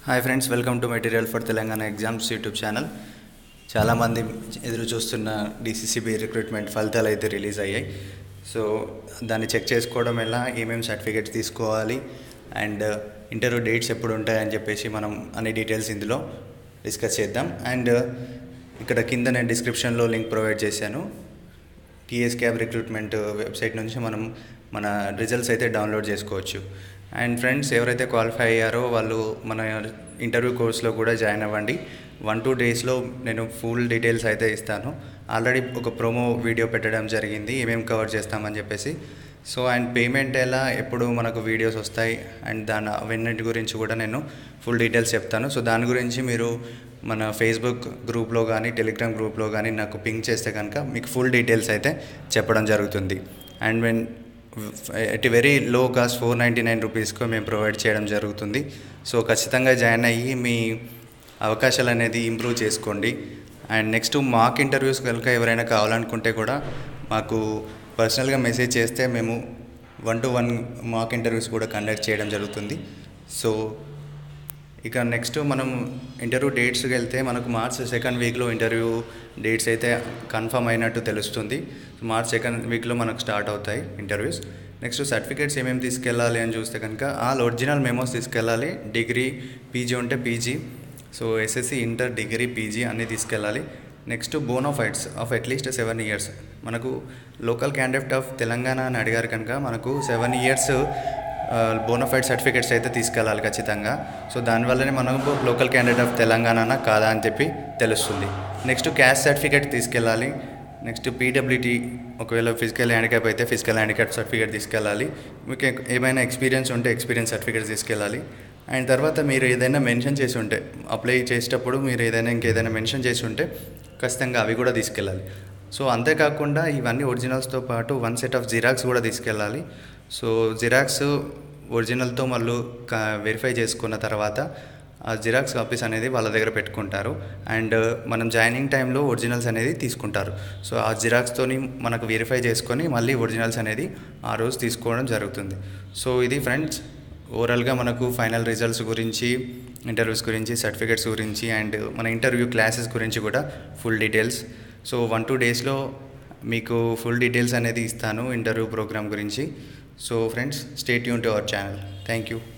hi friends welcome to material for Telangana exams YouTube channel చాలామంది ఎదురు చూస్తున్న డిసిసిబి రిక్రూట్మెంట్ ఫలితాలు అయితే రిలీజ్ అయ్యాయి సో దాన్ని చెక్ చేసుకోవడం ఎలా ఏమేమి సర్టిఫికేట్స్ తీసుకోవాలి అండ్ ఇంటర్వ్యూ డేట్స్ ఎప్పుడు ఉంటాయని చెప్పేసి మనం అన్ని డీటెయిల్స్ ఇందులో డిస్కస్ చేద్దాం అండ్ ఇక్కడ కింద నేను డిస్క్రిప్షన్లో లింక్ ప్రొవైడ్ చేశాను టీఎస్ క్యాబ్ రిక్రూట్మెంట్ వెబ్సైట్ నుంచి మనం మన రిజల్ట్స్ అయితే డౌన్లోడ్ చేసుకోవచ్చు అండ్ ఫ్రెండ్స్ ఎవరైతే క్వాలిఫై అయ్యారో వాళ్ళు మన ఇంటర్వ్యూ కోర్స్లో కూడా జాయిన్ అవ్వండి వన్ టూ డేస్లో నేను ఫుల్ డీటెయిల్స్ అయితే ఇస్తాను ఆల్రెడీ ఒక ప్రోమో వీడియో పెట్టడం జరిగింది ఏమేమి కవర్ చేస్తామని చెప్పేసి సో అండ్ పేమెంట్ ఎలా ఎప్పుడు మనకు వీడియోస్ వస్తాయి అండ్ దాని అవన్నిటి గురించి కూడా నేను ఫుల్ డీటెయిల్స్ చెప్తాను సో దాని గురించి మీరు మన ఫేస్బుక్ గ్రూప్లో కానీ టెలిగ్రామ్ గ్రూప్లో కానీ నాకు పింక్ చేస్తే కనుక మీకు ఫుల్ డీటెయిల్స్ అయితే చెప్పడం జరుగుతుంది and when at very low cost four ninety nine రూపీస్కు మేము ప్రొవైడ్ చేయడం జరుగుతుంది సో ఖచ్చితంగా జాయిన్ అయ్యి మీ అవకాశాలు అనేది ఇంప్రూవ్ చేసుకోండి అండ్ నెక్స్ట్ మాక్ ఇంటర్వ్యూస్ కనుక ఎవరైనా కావాలనుకుంటే కూడా మాకు పర్సనల్గా మెసేజ్ చేస్తే మేము one to one mock interviews కూడా కండక్ట్ చేయడం జరుగుతుంది సో ఇక నెక్స్ట్ మనం ఇంటర్వ్యూ డేట్స్కి వెళ్తే మనకు మార్చ్ సెకండ్ వీక్లో ఇంటర్వ్యూ డేట్స్ అయితే కన్ఫర్మ్ అయినట్టు తెలుస్తుంది మార్చ్ సెకండ్ వీక్లో మనకు స్టార్ట్ అవుతాయి ఇంటర్వ్యూస్ నెక్స్ట్ సర్టిఫికేట్స్ ఏమేమి తీసుకెళ్ళాలి అని చూస్తే కనుక ఆల్ ఒరిజినల్ మెమోస్ తీసుకెళ్ళాలి డిగ్రీ పీజీ ఉంటే PG so SSC inter degree PG అన్నీ తీసుకెళ్ళాలి next bonafides of at least seven years మనకు లోకల్ క్యాండిడేట్ ఆఫ్ తెలంగాణ అని అడిగారు కనుక మనకు సెవెన్ ఇయర్స్ బోనోఫైడ్ సర్టిఫికేట్స్ అయితే తీసుకెళ్ళాలి ఖచ్చితంగా సో దానివల్లనే మనకు లోకల్ క్యాండిడేట్ ఆఫ్ తెలంగాణ కాదా అని చెప్పి తెలుస్తుంది నెక్స్ట్ క్యాస్ట్ సర్టిఫికేట్ తీసుకెళ్ళాలి నెక్స్ట్ పీడబ్ల్యూటీ ఒకవేళ ఫిజికల్ హ్యాండిక్యాప్ అయితే ఫిజికల్ హ్యాండిక్యాప్ సర్టిఫికేట్ తీసుకెళ్ళాలి మీకు ఏమైనా ఎక్స్పీరియన్స్ ఉంటే ఎక్స్పీరియన్స్ సర్టిఫికేట్ తీసుకెళ్ళాలి అండ్ తర్వాత మీరు ఏదైనా మెన్షన్ చేసి ఉంటే అప్లై చేసేటప్పుడు మీరు ఏదైనా ఇంకేదైనా మెన్షన్ చేసి ఉంటే ఖచ్చితంగా అవి కూడా తీసుకెళ్ళాలి సో అంతేకాకుండా ఇవన్నీ ఒరిజినల్స్తో పాటు వన్ సెట్ ఆఫ్ జిరాక్స్ కూడా తీసుకెళ్ళాలి సో జిరాక్స్ ఒరిజినల్తో మళ్ళీ వెరిఫై చేసుకున్న తర్వాత ఆ జిరాక్స్ కాపీస్ అనేది వాళ్ళ దగ్గర పెట్టుకుంటారు అండ్ మనం జాయినింగ్ టైంలో ఒరిజినల్స్ అనేది తీసుకుంటారు సో ఆ జిరాక్స్తోని మనకు వెరిఫై చేసుకొని మళ్ళీ ఒరిజినల్స్ అనేది ఆ రోజు తీసుకోవడం జరుగుతుంది సో ఇది ఫ్రెండ్స్ ఓవరాల్గా మనకు ఫైనల్ రిజల్ట్స్ గురించి ఇంటర్వ్యూస్ గురించి సర్టిఫికేట్స్ గురించి అండ్ మన ఇంటర్వ్యూ క్లాసెస్ గురించి కూడా full details so one two డేస్లో మీకు ఫుల్ డీటెయిల్స్ అనేది ఇస్తాను ఇంటర్వ్యూ ప్రోగ్రామ్ గురించి సో ఫ్రెండ్స్ స్టేట్ యూన్ to our channel thank you